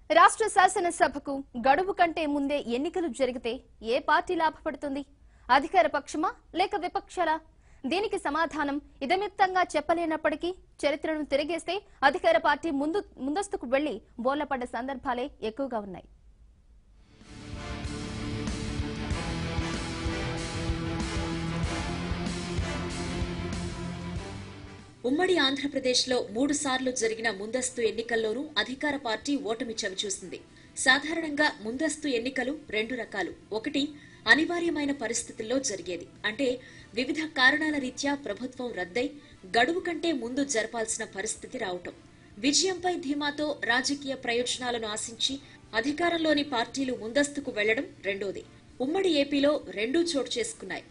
రాష్ట్ర శాసనసభకు గడువు కంటే ముందే ఎన్నికలు జరిగితే ఏ పార్టీ లాభపడుతుంది అధికార పక్షమా లేక విపక్షాలా దీనికి సమాధానం ఇదమిత్తంగా చెప్పలేనప్పటికీ చరిత్రను తిరిగేస్తే అధికార పార్టీ ముందు ముందస్తుకు వెళ్లి బోర్లపడ్డ సందర్భాలే ఎక్కువగా ఉన్నాయి ఉమ్మడి ఆంధ్రప్రదేశ్లో మూడు సార్లు జరిగిన ముందస్తు ఎన్నికల్లోనూ అధికార పార్టీ ఓటమి చవిచూసింది సాధారణంగా ముందస్తు ఎన్నికలు రెండు రకాలు ఒకటి అనివార్యమైన పరిస్థితుల్లో జరిగేది అంటే వివిధ కారణాల రీత్యా ప్రభుత్వం రద్దై గడువు కంటే ముందు జరపాల్సిన పరిస్థితి రావటం విజయంపై ధీమాతో రాజకీయ ప్రయోజనాలను ఆశించి అధికారంలోని పార్టీలు ముందస్తుకు వెళ్లడం రెండోది ఉమ్మడి ఏపీలో రెండూ చోటు చేసుకున్నాయి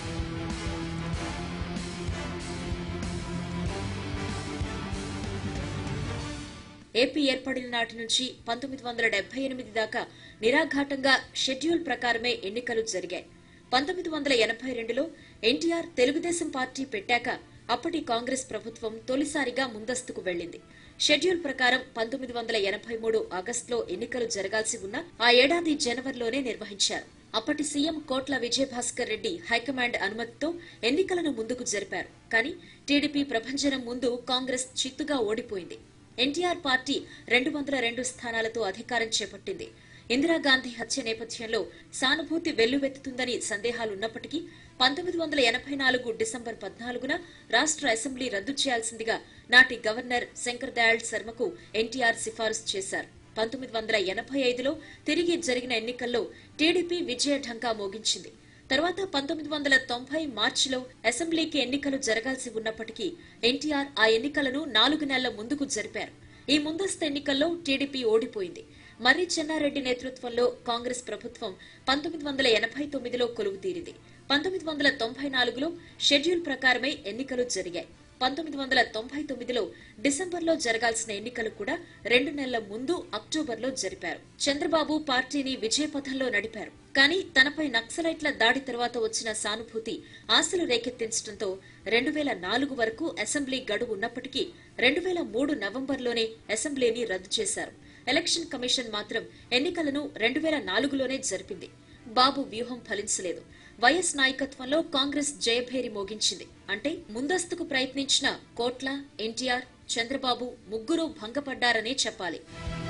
ఏపీ ఏర్పడిన నాటి నుంచి పంతొమ్మిది వందల డెబ్బై ఎనిమిది దాకా నిరాఘాటంగా షెడ్యూల్ ప్రకారమే ఎన్నికలు జరిగాయి పంతొమ్మిది వందల ఎనభై రెండులో ఎన్టీఆర్ తెలుగుదేశం పార్టీ పెట్టాక అప్పటి కాంగ్రెస్ ప్రభుత్వం తొలిసారిగా ముందస్తుకు వెళ్లింది షెడ్యూల్ ప్రకారం పంతొమ్మిది వందల ఎనభై మూడు ఆగస్టులో ఎన్నికలు జరగాల్సి ఉన్న ఆ ఏడాది జనవరిలోనే నిర్వహించారు అప్పటి సీఎం కోట్ల విజయభాస్కర్ రెడ్డి హైకమాండ్ అనుమతితో ఎన్నికలను ముందుకు జరిపారు కానీ టీడీపీ ప్రభంజనం ముందు కాంగ్రెస్ చిత్తుగా ఓడిపోయింది ఎన్టీఆర్ పార్టీ రెండు వందల రెండు స్థానాలతో అధికారం చేపట్టింది ఇందిరాగాంధీ హత్య నేపథ్యంలో సానుభూతి వెల్లువెత్తుతుందని సందేహాలున్నప్పటికీ పంతొమ్మిది వందల ఎనభై నాలుగు డిసెంబర్ పద్నాలుగున రాష్ట్ర అసెంబ్లీ రద్దు చేయాల్సిందిగా నాటి గవర్నర్ శంకర్ దయాళ్ శర్మకు ఎన్టీఆర్ సిఫారసు చేశారు పంతొమ్మిది వందల ఎనభై ఐదులో తిరిగి జరిగిన ఎన్నికల్లో టీడీపీ విజయ ఢంకా మోగించింది తర్వాత పంతొమ్మిది వందల తొంభై మార్చిలో అసెంబ్లీకి ఎన్నికలు జరగాల్సి ఉన్నప్పటికీ ఎన్టీఆర్ ఆ ఎన్నికలను నాలుగు నెలల ముందుకు జరిపారు ఈ ముందస్తు ఎన్నికల్లో టీడీపీ ఓడిపోయింది మర్రి చెన్నారెడ్డి నేతృత్వంలో కాంగ్రెస్ ప్రభుత్వం పంతొమ్మిది వందల ఎనభై తొమ్మిదిలో కొలువు తీరింది పంతొమ్మిది వందల తొంభై నాలుగులో షెడ్యూల్ ప్రకారమే ఎన్నికలు జరిగాయి పంతొమ్మిది వందల తొంభై తొమ్మిదిలో డిసెంబర్లో జరగాల్సిన ఎన్నికలు కూడా రెండు నెలల ముందు అక్టోబర్లో జరిపారు చంద్రబాబు పార్టీని విజయపథంలో నడిపారు కానీ తనపై నక్సలైట్ల దాడి తర్వాత వచ్చిన సానుభూతి ఆశలు రేకెత్తించడంతో రెండు వేల నాలుగు వరకు అసెంబ్లీ గడువు ఉన్నప్పటికీ రెండు వేల మూడు నవంబర్లోనే అసెంబ్లీని రద్దు చేశారు ఎలక్షన్ కమిషన్ మాత్రం ఎన్నికలను రెండు వేల నాలుగులోనే జరిపింది బాబు వ్యూహం ఫలించలేదు వైఎస్ నాయకత్వంలో కాంగ్రెస్ జయభేరి మోగించింది అంటే ముందస్తుకు ప్రయత్నించిన కోట్ల ఎన్టీఆర్ చంద్రబాబు ముగ్గురు భంగపడ్డారనే చెప్పాలి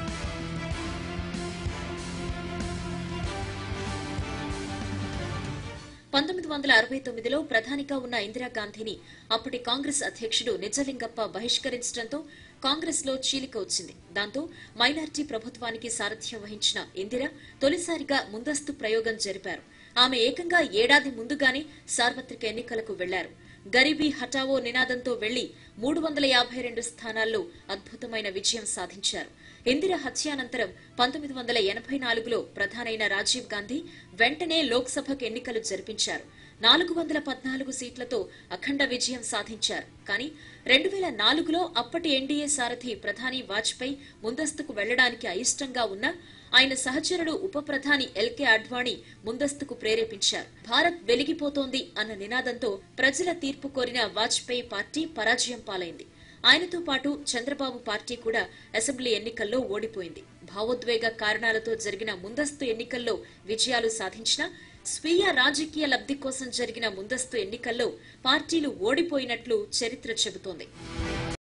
పంతొమ్మిది వందల అరవై తొమ్మిదిలో ప్రధానిగా ఉన్న ఇందిరాగాంధీని అప్పటి కాంగ్రెస్ అధ్యక్షుడు నిజలింగప్ప బహిష్కరించడంతో కాంగ్రెస్ లో చీలిక వచ్చింది దాంతో మైనార్టీ ప్రభుత్వానికి సారథ్యం వహించిన ఇందిర తొలిసారిగా ముందస్తు ప్రయోగం జరిపారు ఆమె ఏకంగా ఏడాది ముందుగానే సార్వత్రిక ఎన్నికలకు వెళ్లారు గరీబీ హటావో నినాదంతో వెళ్లి మూడు వందల యాభై రెండు స్థానాల్లో అద్భుతమైన విజయం సాధించారు ఇందిర హత్యానంతరం పంతొమ్మిది వందల ఎనభై నాలుగులో ప్రధానైన రాజీవ్ గాంధీ వెంటనే లోక్సభకు ఎన్నికలు జరిపించారు నాలుగు వందల పద్నాలుగు సీట్లతో అఖండ విజయం సాధించారు కానీ రెండు వేల నాలుగులో అప్పటి ఎన్డీఏ సారథి ప్రధాని వాజ్పేయి ముందస్తుకు వెళ్లడానికి అయిష్టంగా ఉన్న ఆయన సహచరుడు ఉప ప్రధాని ఎల్కే అడ్వాణి ముందస్తుకు ప్రేరేపించారు భారత్ వెలిగిపోతోంది అన్న నినాదంతో ప్రజల తీర్పు కోరిన వాజ్పేయి పార్టీ పరాజయం పాలైంది ఆయనతో పాటు చంద్రబాబు పార్టీ కూడా అసెంబ్లీ ఎన్నికల్లో ఓడిపోయింది భావోద్వేగ కారణాలతో జరిగిన ముందస్తు ఎన్నికల్లో విజయాలు సాధించిన స్వీయ రాజకీయ లబ్ధి కోసం జరిగిన ముందస్తు ఎన్నికల్లో పార్టీలు ఓడిపోయినట్లు చరిత్ర చెబుతోంది